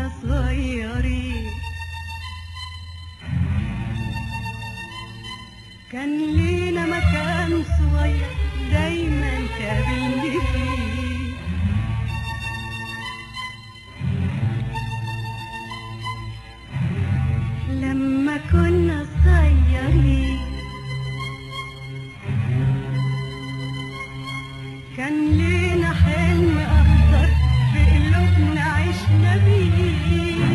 كنا صغيرين كان لينا مكان صغير دايما تقابلني فيه لما كنا صغيرين كان لينا حلم أخضر في قلوبنا عشنا بيه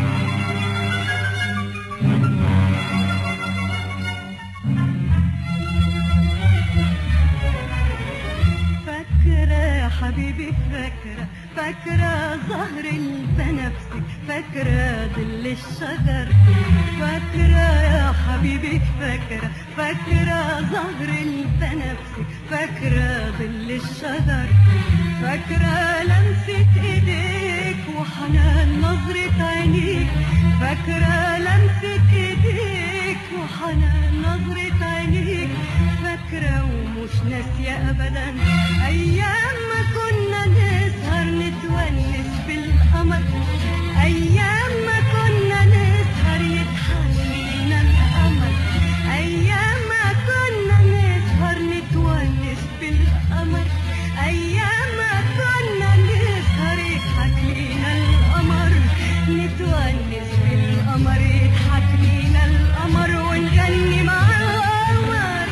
فاكرة يا حبيبي فاكرة فاكرة ظهر البنفسي فاكرة ظل الشجر فاكرة يا حبيبي فاكرة فاكرة ظهر البنفسي فاكرة ظل الشجر فاكرة لمسة ايديك وحنان نظرة عينيك فاكرة لمسة ايديك وحنان نظرة عينيك فاكرة ومش ناسية أبدا أيام ما كنا نسهر نتونس بالقمر أيام ما كنا نسهر يتحلينا القمر أيام ما كنا نسهر نتونس بالقمر أيام ما كنا نسهر يضحك لينا القمر نتونس بالقمر يضحك لينا القمر ونغني مع القمر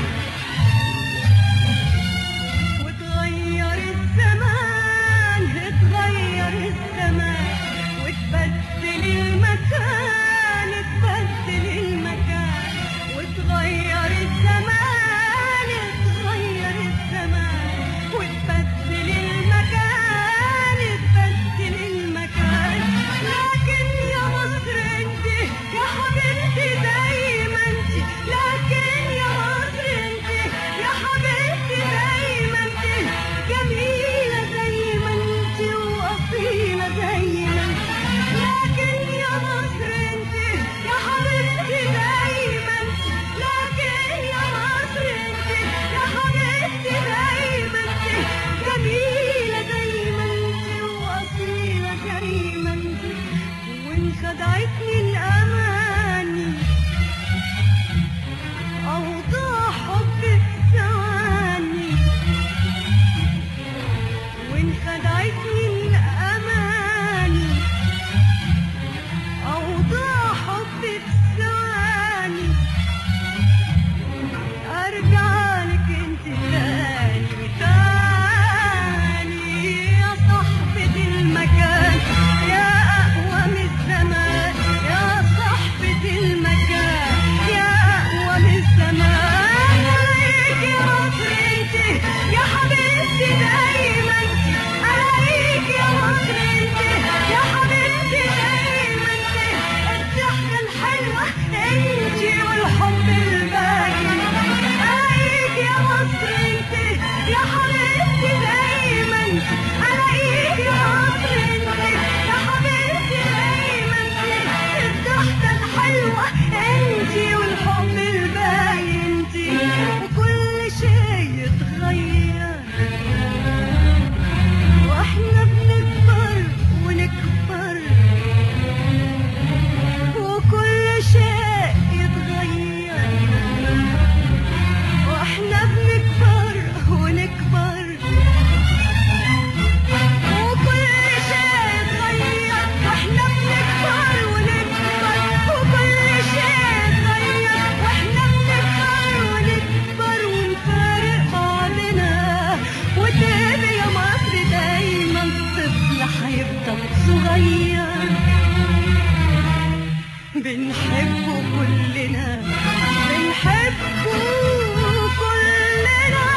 وتغير الزمان اتغير الزمان وتبدل المكان تبدل المكان وتغير الزمان اتغير الزمان وتبدل المكان تبدل المكان لكن يا مصر انت يا حبيبتي دايما انت لكن يا مصر انت يا حبيبتي دايما انت جميلة زي ما انت وأصيلة زي ما انت لكن يا مصر انت يا حبيبتي دايما انت لكن يا مصر انت يا حبيبتي دايما انت جميلة زي ما انت وأصيلة زي ما انت وانخدعتني الأماني أوضاع حب ثواني وانخدعتني الأماني أوضاع حب ثواني أرجع لك انت تاني تاني يا صاحبة المكان يا أقوى من الزمان يا صاحبة المكان يا أقوى من الزمان عليك يا مصر انت يا حبيبتي دايما عليك يا مصر انت يا حبيبتي دايما الضحكة الحلوة انت والحب الباقي عليك يا مصر انت يا حبيبتي دايما عليك يا مصر انت يا حبيبتي دايما الضحكة الحلوة انت والحب الباقي انت وكل شيء يتغير واحنا بنكبر ونكبر وكل شيء يتغير واحنا بنكبر ونكبر وكل شيء يتغير واحنا بنكبر ونكبر وكل شيء يتغير واحنا بنكبر ونكبر ونفارق بعضنا وتبقى يا مصر دايما طفل هيفضل صغير بنحبه كلنا بنحبه كلنا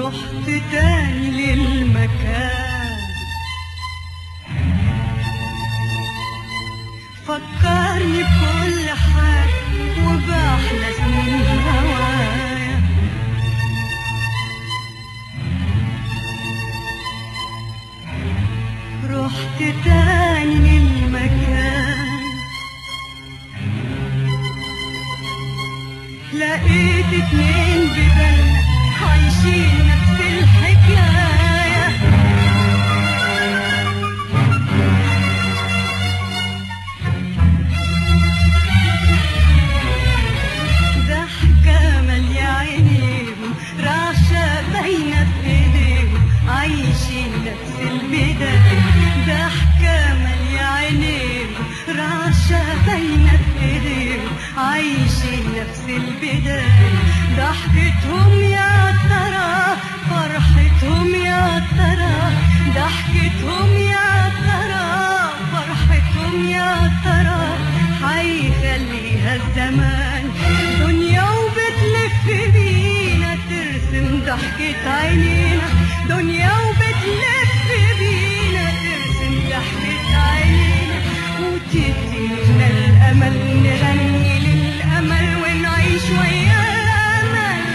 رحت تاني للمكان فكرني بكل حاجة وبأحلى سنين هوايا رحت تاني للمكان لقيت اتنين بدلنا عايشين نفس الحكاية ضحكة مالية عينيهم رعشة باينة في ايديهم عايشين نفس البداية ضحكة مالية عينيهم رعشة باينة في ايديهم عايشين نفس البداية ضحكتهم يا ترى فرحتهم يا ترى ضحكتهم يا ترى فرحتهم يا ترى حيخليها الزمان دنيا وبتلف بينا ترسم ضحكة عينينا دنيا وبتلف بينا ترسم ضحكة عينينا وتدينا الأمل نغني للأمل ونعيش ويا الأمل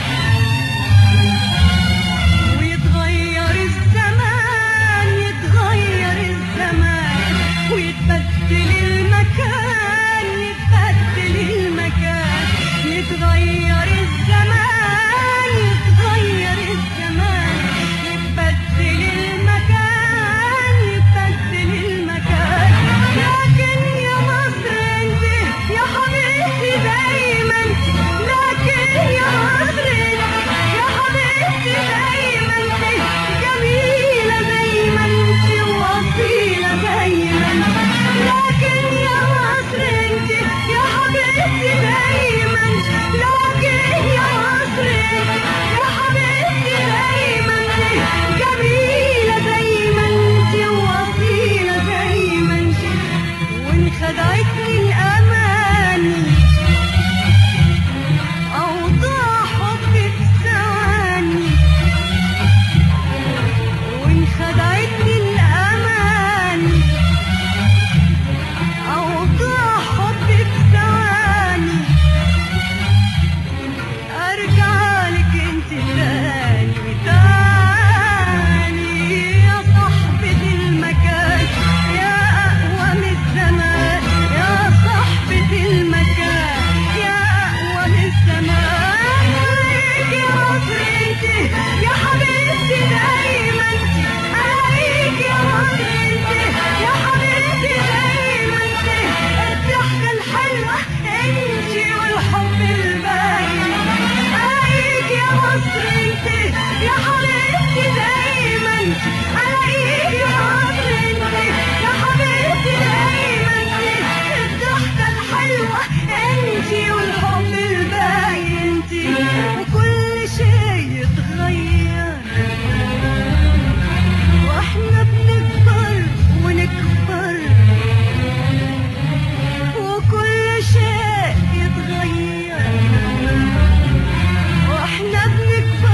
ويتغير الزمان يتغير الزمان ويتبدل المكان يتبدل المكان يتغير الزمان يتغير الزمان يتبدل المكان يتبدل المكان لكن يا مصر انت يا حبيبتي دايما لكن يا مصر انت يا حبيبتي دايما جميلة دايما انت واصيلة دايما لكن يا مصر انت يا حبيبتي دايما لكن يا مصر انت يا حبيبتي دايما جميلة دايما انت واصيلة دايما وانخدعتني الاماني اوضاع حبك ثواني وانخدعتني الاماني اوضاع حبك ثواني ارجع لك انت تاني تاني يا صاحبة المكان يا اقوى من الزمان يا صاحبة المكان يا اقوى من الزمان عليك يا مصر انت يا حبيبتي دايما عليك يا مصر انت يا حبيبتي دايما الضحكة الحلوة انت والحب الباين عليك يا مصر انت يا حبيبتي دايما عليك يا مصر انت يا حبيبتي دايما الضحكة الحلوة انت والحب الباين انت وكل شيء يتغير واحنا بنكبر ونكبر وكل شيء يتغير واحنا بنكبر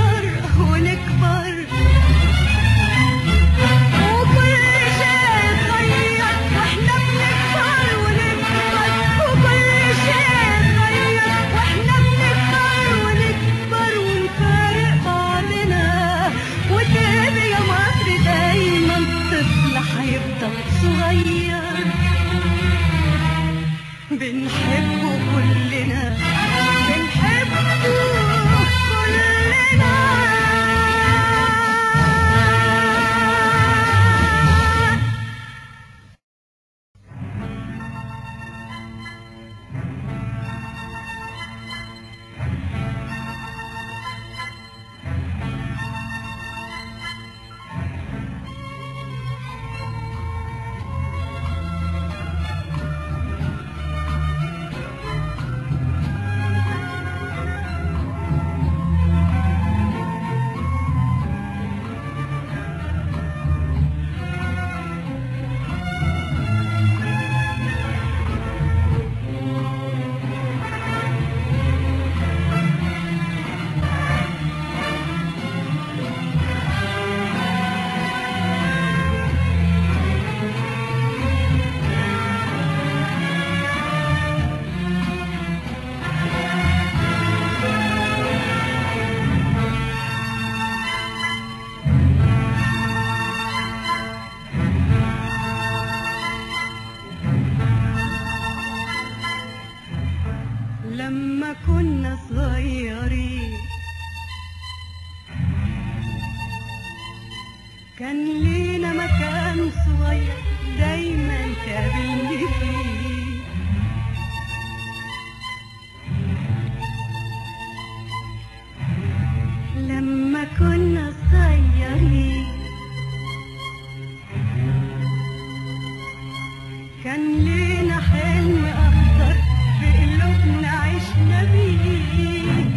كان لينا مكان صغير دايما تقابلني فيه لما كنا صغيرين كان لينا حلم أخضر في قلوبنا عشنا بيه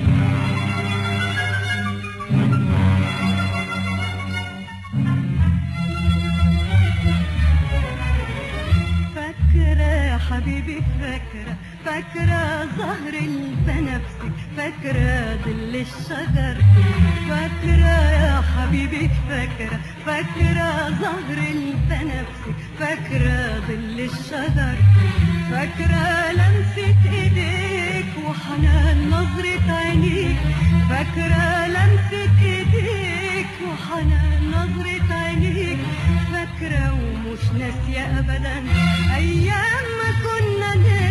فاكرة يا حبيبي فاكرة فاكرة ظهر البنفسي فاكرة ظل الشجر فاكرة يا حبيبي فاكرة فاكرة ظهر البنفسي فاكرة ظل الشجر فاكرة لمسة ايديك وحنان نظرة عينيك فاكرة لمسة ايديك وحنان نظرة عينيك فاكرة ومش ناسية ابدا ايام ما كنا ناس